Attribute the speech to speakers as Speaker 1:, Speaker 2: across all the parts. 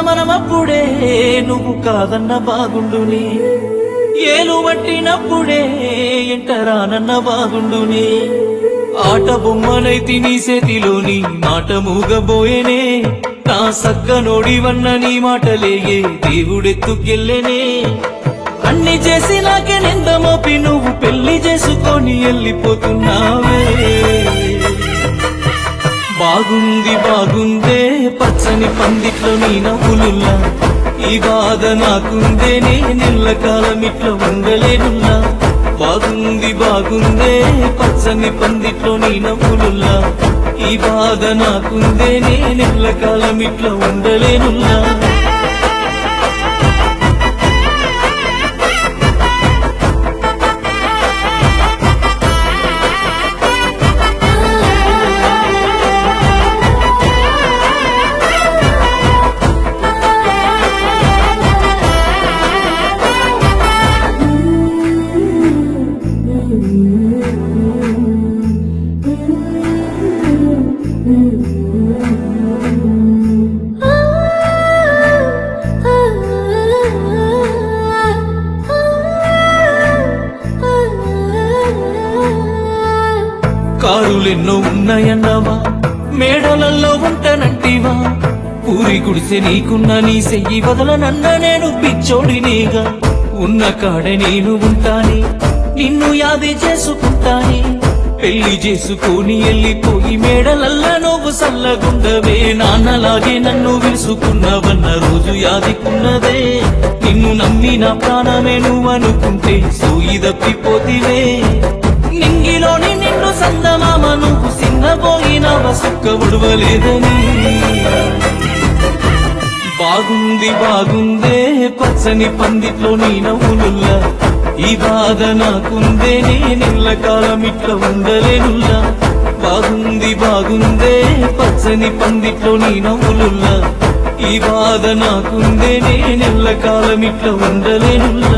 Speaker 1: మనమప్పుడే నువ్వు కాదన్న బాగుండుని ఏలు పట్టినప్పుడే ఎంటరానన్న బాగుండుని ఆట బొమ్మనైతి నీ చేతిలోని మాట మూగబోయేనే నా సక్క నోడివన్న నీ మాటలేగే దేవుడెత్తుకెళ్ళేనే అన్ని చేసి నాకే నింద మోపి నువ్వు పెళ్లి చేసుకొని వెళ్ళిపోతున్నావే బాగుంది బాగుందే పచ్చని పందిట్లో నీ నవ్వులుల్లా ఈ బాధ నాకుందే నే నెల్ల కాలం ఇట్లా ఉండలేనుల్లా బాగుంది బాగుందే పచ్చని పందిట్లో నీ నవ్వులుల్లా ఈ బాధ నాకుందే నే నెల్ల కాలం ఇట్లా ఉండలేనుల్లా కారులెన్నో ఉన్నాయన్నావా మేడలల్లో ఉంటానంటివా పూరి గుడిసె నీకున్న నీ సెయ్యి వదలనన్న నేను పిచ్చోడినేగా ఉన్న కాడే నేను ఉంటానే నిన్ను యాది చేసుకుంటానే పెళ్లి చేసుకొని వెళ్ళిపోయి మేడలల్లా నువ్వు సల్లగుండవే నాన్నలాగే నన్ను విలుసుకున్నావన్న రోజు యాదికున్నదే నిన్ను నమ్మి నా ప్రాణమే నువ్వు అనుకుంటే సూయి తప్పిపోతివే నింగిలోని నిన్ను సందమామ నువ్వు సిన్నబోయినావ సుక్క ఉడవలేదని బాగుంది బాగుందే పచ్చని పందిట్లో నీ నవ్వులుల్లా ఈ బాధ నాకుందే నేనెల్ల కాలం ఇట్లా ఉండలేనుల్లా బాగుంది బాగుందే పచ్చని పందిట్లో నీ నవ్వులుల్లా ఈ బాధ నాకుందే నేనెల్ల కాలం ఇట్లా ఉండలేనుల్లా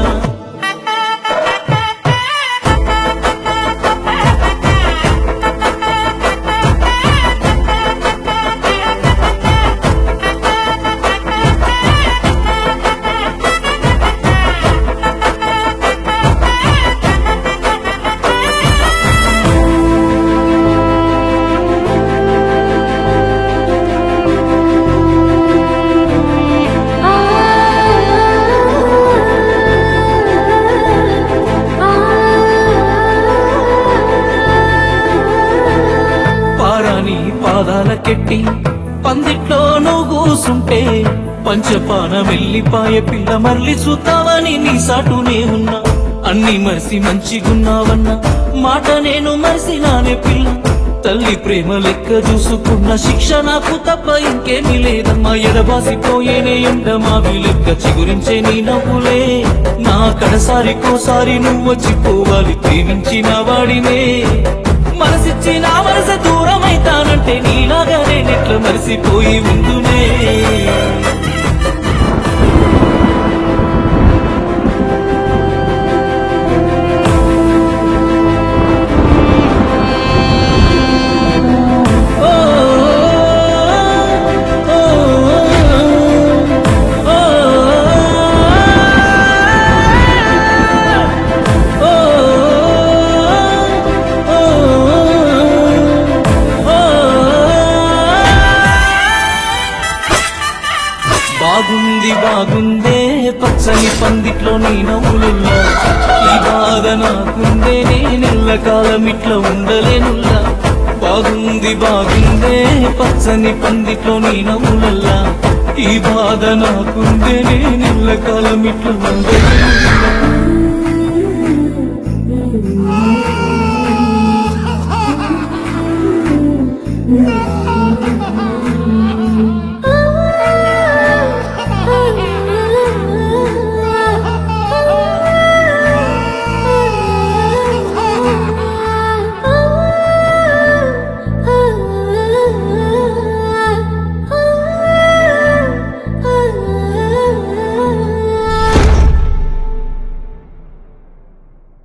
Speaker 1: పారాని పాదాలకెట్టి పందిట్లో నువ్వు కూసుంటే పంచపాన వెళ్ళిపాయ పిల్ల మరలి చూతావని నీ సాటునే ఉన్నా అన్ని మరిసి మంచిగున్నావన్న మాట నేను మరిసినానే పిల్ల తల్లి ప్రేమ లెక్క చూసుకున్న శిక్ష నాకు తప్ప ఇంకేమీ లేదమ్మా ఎడబాసిపోయేనే ఎండ మావి లెక్క చిగురించే నీ నవ్వులే నా కడసారి కోసారి నువ్వు వచ్చిపోవాలి ప్రేమించిన వాడినే మనసిచ్చి నా మనస దూరమైతానంటే నీలాగా నేనెట్ల మరిసిపోయి ఉందునే ఓ, ఓ, ఓ, ఓ, బాగుంది బాగుందే పచ్చని పందిట్లో నీ నవ్వులుల్లా ఈ బాధ నాకుందే నేనెల్ల కాలం ఇట్లా ఉండలేనుల్లా బాగుంది బాగుందే పచ్చని పందిట్లో నీ నవ్వులల్లా ఈ బాధ నాకుందే నేనెల్ల కాలం ఇట్లా ఉండలేనుల్లా